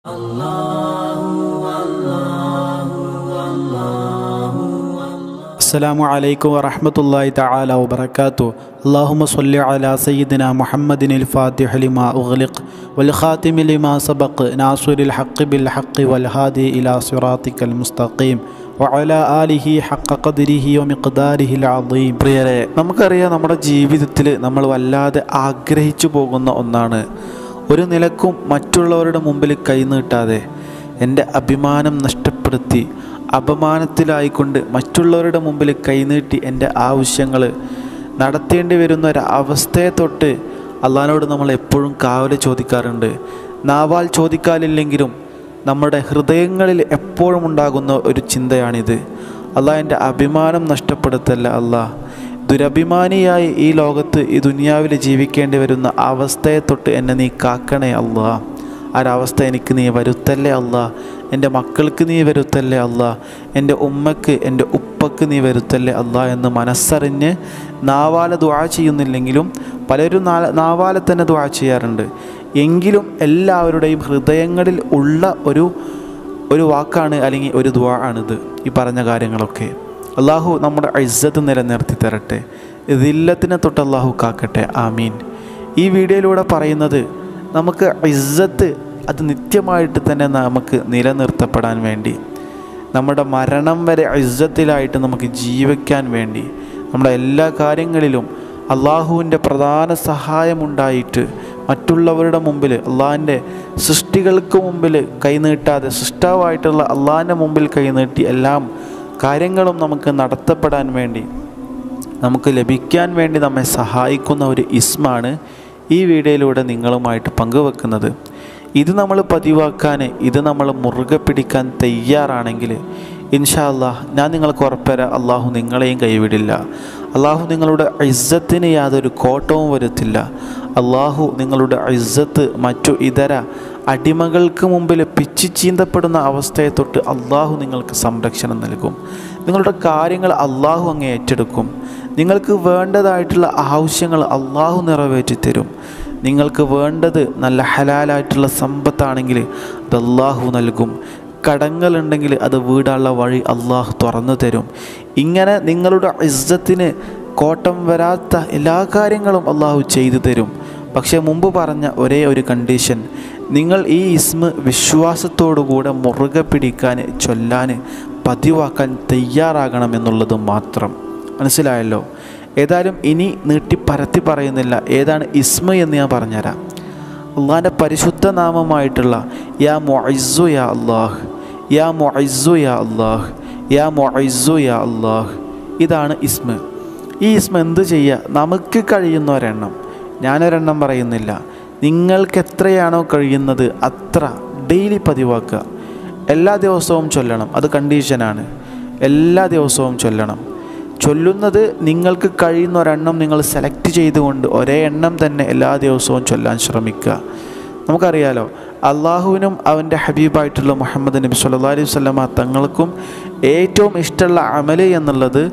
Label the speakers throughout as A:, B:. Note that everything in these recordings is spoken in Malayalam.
A: السلام عليكم ورحمة الله تعالى وبركاته اللهم صل على سيدنا محمد الفاتح لما أغلق والخاتم لما سبق ناصر الحق بالحق والهادي إلى صراطك المستقيم وعلى آله حق قدره ومقداره العظيم പ്രിയരെ നമുക്കറിയാം നമ്മുടെ ജീവിതത്തിൽ നമ്മൾ വല്ലാതെ ആഗ്രഹിച്ചു പോകുന്ന ഒന്നാണ് ഒരു നിലക്കും മറ്റുള്ളവരുടെ മുമ്പിൽ കൈനീട്ടാതെ എൻ്റെ അഭിമാനം നഷ്ടപ്പെടുത്തി അപമാനത്തിലായിക്കൊണ്ട് മറ്റുള്ളവരുടെ മുമ്പിൽ കൈനീട്ടി എൻ്റെ ആവശ്യങ്ങൾ നടത്തേണ്ടി വരുന്ന ഒരു അവസ്ഥയെ തൊട്ട് അള്ളഹാനോട് നമ്മൾ എപ്പോഴും കാവൽ ചോദിക്കാറുണ്ട് നാവാൽ ചോദിക്കാനില്ലെങ്കിലും നമ്മുടെ ഹൃദയങ്ങളിൽ എപ്പോഴും ഉണ്ടാകുന്ന ഒരു ചിന്തയാണിത് അള്ളാഹ് എൻ്റെ അഭിമാനം നഷ്ടപ്പെടുത്തല്ല അള്ളാഹ് ദുരഭിമാനിയായി ഈ ലോകത്ത് ഈ ദുനിയാവിൽ ജീവിക്കേണ്ടി വരുന്ന അവസ്ഥയെ തൊട്ട് എന്നെ നീ കാക്കണേ അള്ളാഹ് ആ ഒരവസ്ഥ എനിക്ക് നീ വരുത്തല്ലേ അല്ല എൻ്റെ മക്കൾക്ക് നീ വരുത്തല്ലേ അല്ല എൻ്റെ ഉമ്മക്ക് എൻ്റെ ഉപ്പക്ക് നീ വരുത്തല്ലേ അല്ല എന്ന് മനസ്സറിഞ്ഞ് നാവാല ദ്വാ ചെയ്യുന്നില്ലെങ്കിലും പലരും നാ നാവാലെ തന്നെ ദ്വാ ചെയ്യാറുണ്ട് എങ്കിലും എല്ലാവരുടെയും ഹൃദയങ്ങളിൽ ഉള്ള ഒരു ഒരു വാക്കാണ് അല്ലെങ്കിൽ ഒരു ദ്വാ ആണിത് ഈ പറഞ്ഞ കാര്യങ്ങളൊക്കെ അള്ളാഹു നമ്മുടെ ഇസ്സത്ത് നിലനിർത്തി തരട്ടെ ഇതില്ലത്തിനെ തൊട്ട് അള്ളാഹു കാക്കട്ടെ ആമീൻ ഈ വീഡിയോയിലൂടെ പറയുന്നത് നമുക്ക് ഇസ്സത്ത് അത് നിത്യമായിട്ട് തന്നെ നമുക്ക് നിലനിർത്തപ്പെടാൻ വേണ്ടി നമ്മുടെ മരണം വരെ ഇസ്സത്തിലായിട്ട് നമുക്ക് ജീവിക്കാൻ വേണ്ടി നമ്മുടെ എല്ലാ കാര്യങ്ങളിലും അള്ളാഹുവിൻ്റെ പ്രധാന സഹായമുണ്ടായിട്ട് മറ്റുള്ളവരുടെ മുമ്പിൽ അള്ളാഹിൻ്റെ സൃഷ്ടികൾക്ക് മുമ്പിൽ കൈനീട്ടാതെ സൃഷ്ടാവായിട്ടുള്ള അള്ളാഹിൻ്റെ മുമ്പിൽ കൈനീട്ടി എല്ലാം കാര്യങ്ങളും നമുക്ക് നടത്തപ്പെടാൻ വേണ്ടി നമുക്ക് ലഭിക്കാൻ വേണ്ടി നമ്മെ സഹായിക്കുന്ന ഒരു ഇസ്മാണ് ഈ വീഡിയോയിലൂടെ നിങ്ങളുമായിട്ട് പങ്കുവെക്കുന്നത് ഇത് നമ്മൾ പതിവാക്കാൻ ഇത് നമ്മൾ മുറുകെ പിടിക്കാൻ തയ്യാറാണെങ്കിൽ ഇൻഷാ അള്ളാഹ് ഞാൻ നിങ്ങൾക്ക് ഉറപ്പുതരാം അള്ളാഹു നിങ്ങളെയും കൈവിടില്ല അള്ളാഹു നിങ്ങളുടെ ഇസ്സത്തിന് യാതൊരു കോട്ടവും വരുത്തില്ല അള്ളാഹു നിങ്ങളുടെ ഇസ്സത്ത് മറ്റു ഇതര അടിമകൾക്ക് മുമ്പിൽ പിച്ചു ചീന്തപ്പെടുന്ന അവസ്ഥയെ തൊട്ട് അള്ളാഹു നിങ്ങൾക്ക് സംരക്ഷണം നൽകും നിങ്ങളുടെ കാര്യങ്ങൾ അള്ളാഹു അങ്ങ് ഏറ്റെടുക്കും നിങ്ങൾക്ക് വേണ്ടതായിട്ടുള്ള ആവശ്യങ്ങൾ അള്ളാഹു നിറവേറ്റി തരും നിങ്ങൾക്ക് വേണ്ടത് നല്ല ഹലാലായിട്ടുള്ള സമ്പത്താണെങ്കിൽ അത് അള്ളാഹു നൽകും കടങ്ങളുണ്ടെങ്കിൽ അത് വീടാനുള്ള വഴി അള്ളാഹു തുറന്നു തരും ഇങ്ങനെ നിങ്ങളുടെ ഇസ്സത്തിന് കോട്ടം വരാത്ത എല്ലാ കാര്യങ്ങളും അള്ളാഹു ചെയ്തു തരും പക്ഷേ മുമ്പ് പറഞ്ഞ ഒരേ ഒരു കണ്ടീഷൻ നിങ്ങൾ ഈ ഇസ്മ വിശ്വാസത്തോടുകൂടെ മുറുകെ പിടിക്കാൻ ചൊല്ലാൻ പതിവാക്കാൻ തയ്യാറാകണം എന്നുള്ളത് മാത്രം മനസ്സിലായല്ലോ ഏതായാലും ഇനി നീട്ടി പരത്തി പറയുന്നില്ല ഏതാണ് ഇസ്മ എന്ന് ഞാൻ പറഞ്ഞുതരാം അള്ളാഹിൻ്റെ പരിശുദ്ധ നാമമായിട്ടുള്ള യാ മൊയ്സു യാ അള്ളാഹ് യാ മൊയ്സു യാ അള്ളാഹ് യാ മൊയ്സു യാ അള്ളാഹ് ഇതാണ് ഇസ്മ ഈ ഇസ്മ എന്ത് ചെയ്യുക നമുക്ക് കഴിയുന്ന ഒരെണ്ണം ഞാനൊരെണ്ണം പറയുന്നില്ല നിങ്ങൾക്ക് എത്രയാണോ കഴിയുന്നത് അത്ര ഡെയിലി പതിവാക്കുക എല്ലാ ദിവസവും ചൊല്ലണം അത് കണ്ടീഷനാണ് എല്ലാ ദിവസവും ചൊല്ലണം ചൊല്ലുന്നത് നിങ്ങൾക്ക് കഴിയുന്ന ഒരെണ്ണം നിങ്ങൾ സെലക്ട് ചെയ്തുകൊണ്ട് ഒരേ എണ്ണം തന്നെ എല്ലാ ദിവസവും ചൊല്ലാൻ ശ്രമിക്കുക നമുക്കറിയാലോ അള്ളാഹുവിനും അവൻ്റെ ഹബീബായിട്ടുള്ള മുഹമ്മദ് നബി സല്ലാ അലൈഹി വസ്ലമ തങ്ങൾക്കും ഏറ്റവും ഇഷ്ടമുള്ള അമല് എന്നുള്ളത്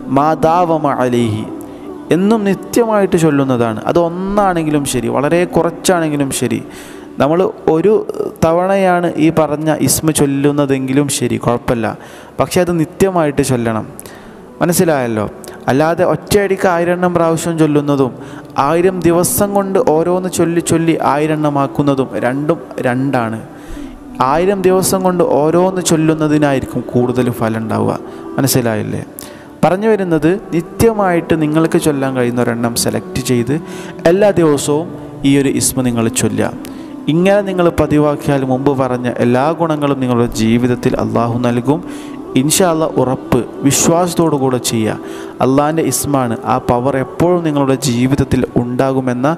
A: മാതാവമ അലിഹി എന്നും നിത്യമായിട്ട് ചൊല്ലുന്നതാണ് അത് ഒന്നാണെങ്കിലും ശരി വളരെ കുറച്ചാണെങ്കിലും ശരി നമ്മൾ ഒരു തവണയാണ് ഈ പറഞ്ഞ ഇസ്മ ചൊല്ലുന്നതെങ്കിലും ശരി കുഴപ്പമില്ല പക്ഷേ അത് നിത്യമായിട്ട് ചൊല്ലണം മനസ്സിലായല്ലോ അല്ലാതെ ഒറ്റയടിക്ക് ആയിരെണ്ണം പ്രാവശ്യം ചൊല്ലുന്നതും ആയിരം ദിവസം കൊണ്ട് ഓരോന്ന് ചൊല്ലി ചൊല്ലി ആയിരെണ്ണമാക്കുന്നതും രണ്ടും രണ്ടാണ് ആയിരം ദിവസം കൊണ്ട് ഓരോന്ന് ചൊല്ലുന്നതിനായിരിക്കും കൂടുതൽ ഫലം ഉണ്ടാവുക മനസ്സിലായില്ലേ പറഞ്ഞു വരുന്നത് നിത്യമായിട്ട് നിങ്ങൾക്ക് ചൊല്ലാൻ കഴിയുന്ന ഒരെണ്ണം സെലക്ട് ചെയ്ത് എല്ലാ ദിവസവും ഈ ഒരു ഇസ്മ നിങ്ങൾ ചൊല്ലുക ഇങ്ങനെ നിങ്ങൾ പതിവാക്കിയാൽ മുമ്പ് പറഞ്ഞ എല്ലാ ഗുണങ്ങളും നിങ്ങളുടെ ജീവിതത്തിൽ അള്ളാഹു നൽകും ഇൻഷാല്ല ഉറപ്പ് വിശ്വാസത്തോടു കൂടെ ചെയ്യുക അള്ളാഹിൻ്റെ ഇസ്മാണ് ആ പവർ എപ്പോഴും നിങ്ങളുടെ ജീവിതത്തിൽ ഉണ്ടാകുമെന്ന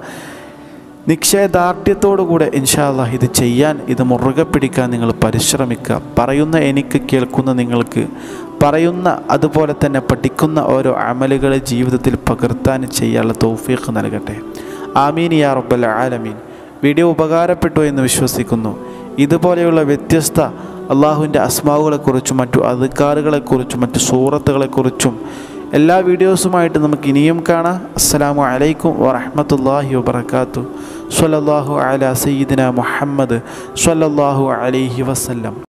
A: നിശ്ചയദാർഢ്യത്തോടു കൂടെ ഇൻഷാല്ല ഇത് ചെയ്യാൻ ഇത് മുറുകെ പിടിക്കാൻ നിങ്ങൾ പരിശ്രമിക്കുക പറയുന്ന എനിക്ക് കേൾക്കുന്ന നിങ്ങൾക്ക് പറയുന്ന അതുപോലെ തന്നെ പഠിക്കുന്ന ഓരോ അമലുകളെ ജീവിതത്തിൽ പകർത്താൻ ചെയ്യാനുള്ള തൗഫീഖ് നൽകട്ടെ ആമീൻ യാ റബ്ബൽ ആലമീൻ വീഡിയോ ഉപകാരപ്പെട്ടു എന്ന് വിശ്വസിക്കുന്നു ഇതുപോലെയുള്ള വ്യത്യസ്ത അള്ളാഹുവിൻ്റെ അസ്മാവുകളെക്കുറിച്ചും മറ്റു അധികാറുകളെക്കുറിച്ചും മറ്റു സൂറത്തുകളെക്കുറിച്ചും എല്ലാ വീഡിയോസുമായിട്ട് നമുക്ക് ഇനിയും കാണാം അസ്സലാമു അലൈക്കും വറഹമത്തല്ലാഹി വബർക്കാത്തു സ്വല്ലല്ലാഹു അലാ സയ്യിദിന മുഹമ്മദ് സ്വല്ലല്ലാഹു അലൈഹി വസല്ലം